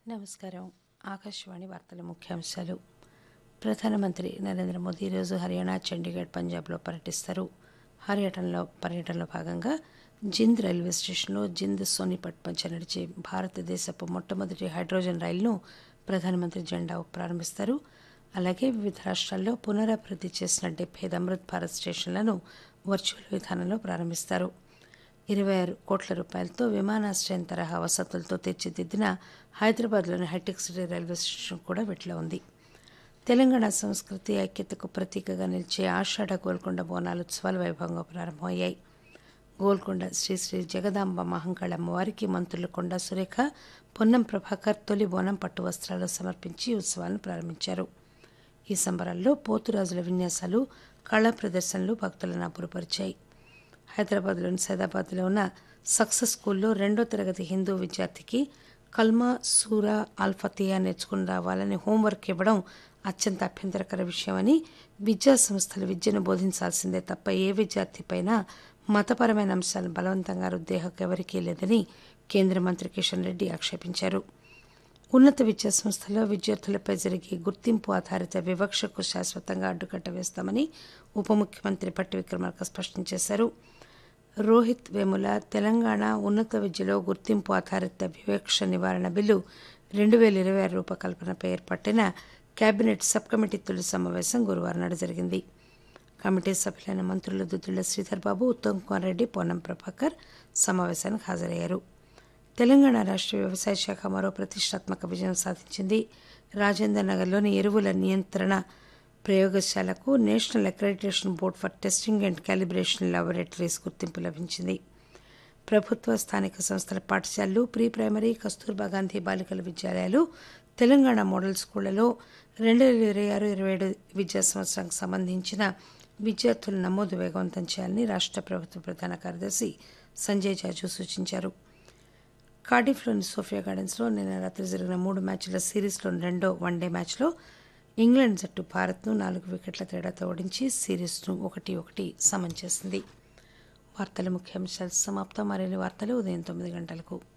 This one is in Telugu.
నమస్కారం ఆకాశవాణి వార్తల ముఖ్యాంశాలు ప్రధానమంత్రి నరేంద్ర మోదీ ఈరోజు హర్యానా చండీగఢ్ పంజాబ్లో పర్యటిస్తారు హర్యానాలో పర్యటనలో భాగంగా జింద్ రైల్వే స్టేషన్లో జింద్ సోనిపట్ మధ్య నడిచే భారతదేశపు మొట్టమొదటి హైడ్రోజన్ రైలును ప్రధానమంత్రి జెండా ఊపి ప్రారంభిస్తారు అలాగే వివిధ రాష్ట్రాల్లో పునరభివృద్ధి చేసిన డెబ్బై ఐదు అమృత్ భారత్ స్టేషన్లను వర్చువల్ విధానంలో ప్రారంభిస్తారు ఇరవై ఆరు కోట్ల రూపాయలతో విమానాశ్రయం తరహా వసతులతో తీర్చిదిద్దిన హైదరాబాద్లోని హైటెక్ సిటీ రైల్వే స్టేషన్ కూడా వీటిలో ఉంది తెలంగాణ సంస్కృతి ఐక్యతకు ప్రతీకగా నిలిచే ఆషాఢ గోల్కొండ బోనాలు ఉత్సవాలు వైభవంగా ప్రారంభమయ్యాయి గోల్కొండ శ్రీ శ్రీ జగదాంబ మహంకాళ అమ్మవారికి మంత్రులు కొండా సురేఖ పొన్నం ప్రభాకర్ తొలి బోనం పట్టు వస్త్రాలు సమర్పించి ఉత్సవాలను ప్రారంభించారు ఈ సంబరాల్లో పోతురాజుల విన్యాసాలు కళా ప్రదర్శనలు భక్తులను అబ్బురపరిచాయి హైదరాబాద్లోని సైదాబాద్లో ఉన్న సక్సెస్ స్కూల్లో రెండో తరగతి హిందూ విద్యార్థికి కల్మా సూరా అల్ఫతియా నేర్చుకుని రావాలని హోంవర్క్ ఇవ్వడం అత్యంత అభ్యంతరకర విషయమని విద్యా సంస్థలు విద్యను బోధించాల్సిందే తప్ప ఏ విద్యార్థిపైనా మతపరమైన అంశాలను బలవంతంగా రుద్దే హక్కు ఎవరికీ లేదని కేంద్ర మంత్రి కిషన్ రెడ్డి ఆక్షేపించారు ఉన్నత విద్యా సంస్థల్లో విద్యార్థులపై జరిగే గుర్తింపు ఆధారిత వివక్షకు శాశ్వతంగా అడ్డుకట్ట వేస్తామని ఉప ముఖ్యమంత్రి పట్టి విక్రమార్క స్పష్టం చేశారు రోహిత్ వేముల తెలంగాణ ఉన్నత విద్యలో గుర్తింపు ఆధారిత వివక్ష నివారణ బిల్లు రెండు వేల ఇరవై ఆరు రూపకల్పనపై ఏర్పాటైన కేబినెట్ సబ్ కమిటీ తొలి సమావేశం గురువారం నాడు జరిగింది కమిటీ సభ్యులైన మంత్రులు దుద్దుల శ్రీధర్ బాబు ఉత్తమ్ కుమార్ రెడ్డి పొన్నం ప్రభాకర్ సమావేశానికి హాజరయ్యారు తెలంగాణ రాష్ట్ర వ్యవసాయ శాఖ మరో ప్రతిష్టాత్మక విజయం సాధించింది రాజేందర్ నగర్లోని ఎరువుల నియంత్రణ ప్రయోగశాలకు national accreditation board for testing and calibration laboratories గుర్తింపు లభించింది ప్రభుత్వ స్థానిక సంస్థల పాఠశాలలు ప్రీ ప్రైమరీ కస్తూర్బా గాంధీ బాలికల విద్యాలయాలు తెలంగాణ మోడల్ స్కూళ్లలో రెండు వేల ఇరవై ఆరు ఇరవై ఏడు విద్యా సంవత్సరానికి సంబంధించిన విద్యార్థుల నమోదు వేగవంతం చేయాలని రాష్ట్ర ప్రభుత్వ ప్రధాన కార్యదర్శి సంజయ్ జాజు సూచించారు కార్డిఫ్లోని సోఫియా గార్డెన్స్లో నిన్న రాత్రి జరిగిన మూడు మ్యాచ్ల సిరీస్లోని రెండో వన్డే మ్యాచ్లో ఇంగ్లాండ్ జట్టు భారత్ను నాలుగు వికెట్ల తేడాతో ఓడించి సిరీస్ను ఒకటి ఒకటి సమం చేసింది వార్తల ముఖ్యాంశాలు సమాప్తం మరిన్ని వార్తలు ఉదయం తొమ్మిది గంటలకు